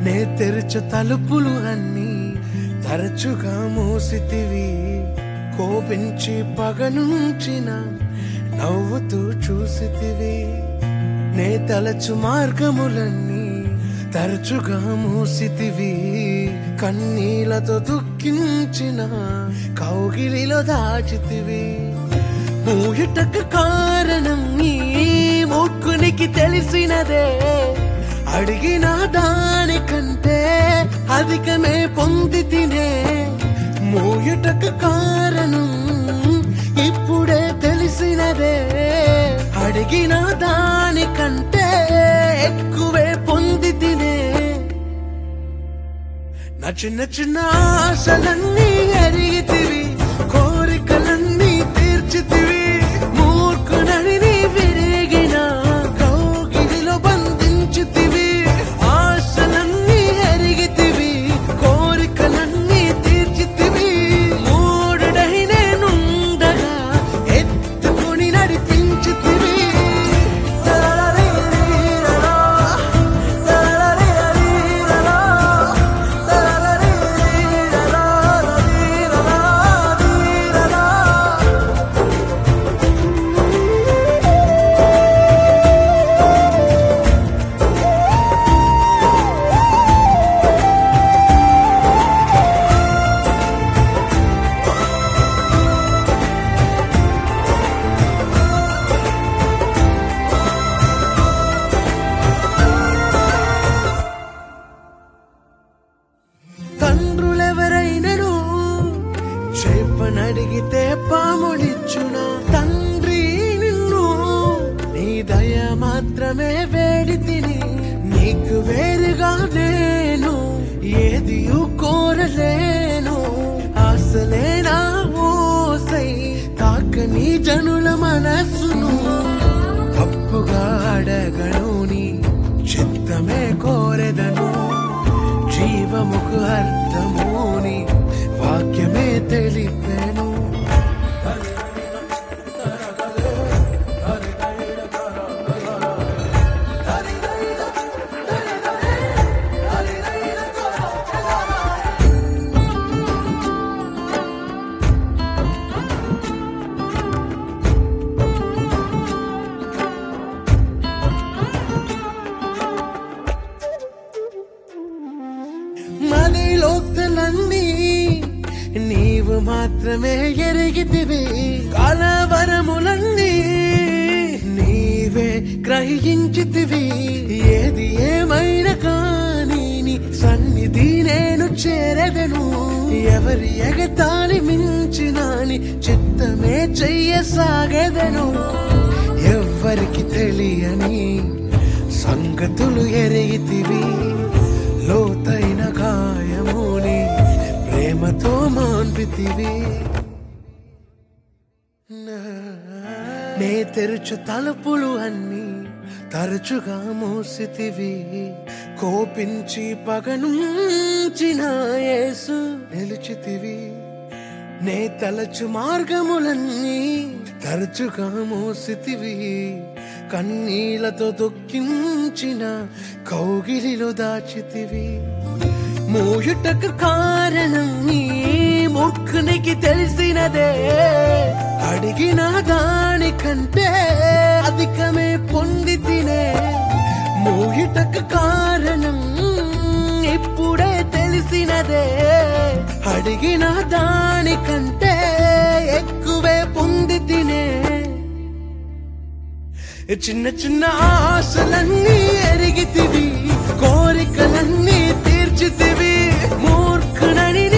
నే తెరచు తలుపులు అన్నీ తరచుగా మూసితివి కోపించి పగనుంచిన నవ్వుతూ చూసితివి నే తలచు మార్గములన్నీ తరచుగా మూసితివి కన్నీలతో దుఃఖించిన కౌగిలిలో దాచితివి మూయుటకు కారణం నీ మూర్ఖునికి తెలిసినదే అడిగిన దానికంటే అధికమే పొంది తినే మూయుటకు కారణం ఇప్పుడే తెలిసినదే అడిగిన దానికంటే ఎక్కువే పొంది తినే నా చిన్న చిన్న ఆశలన్నీ ఎరిగితివి కోరికలన్నీ తీర్చితివి మూర్ఖునని నీ విరిగిన కౌగిలిలో బంధించితివి ఆశలన్నీ ఎరిగితివి కోరికలన్నీ తీర్చితివి మూడుడై నేనుండగా ఎత్తుకుని నడిపించితివి తరలిరీరలో, తరలిరీరలో, తరలిరీరలో, తీరలో, తీరలో. తండ్రులెవరైనను చేపనడిగితే పాములిచ్చున తండ్రి నిన్ను నీ దయ మాత్రమే వేడి తిని నీకు వేరుగా నేను ఏది కోరలేను అసలే నా ఓసై తాకని జనుల మనస్సును తప్పుగా అడగను నీ చిత్తమే కోరెదను జీవముకు అర్థముని వాక్యమే తెలిపెను మదిలోక్తలన్నీ నీవు మాత్రమే ఎరిగితివి కలవరములన్నీ నీవే గ్రహించితివి ఏది ఏమైనా కానీ నీ సన్నిధి నేను చేరదను ఎవరి ఎగతాళి మించిన నీ చిత్తమే చెయ్యసాగదను ఎవ్వరికి తెలియని సంగతులు ఎరిగితివి లోతైన గాయముని ప్రేమతో మాన్పితివి నే తెరుచు తలుపులు అన్నీ తరచుగా మూసితివి కోపించి పగనుంచిన యేసు నిలిచితివి నే తలచు మార్గములన్నీ తరచుగా మోసితివి కన్నీలతో దుఃఖించిన కౌగిలిలో దాచితివి మూయుటకు కారణం నీ మూర్ఖునికి తెలిసినదే అడిగిన దానికంటే అధికమే పొంది తినే మూయుటకు కారణం ఇప్పుడే తెలిసినదే అడిగిన దానికంటే ఎక్కువే పొంది తినే చిన్న చిన్న ఆశలన్నీ ఎరిగితివి కోరికలన్నీ తీర్చితివి మూర్ఖుడని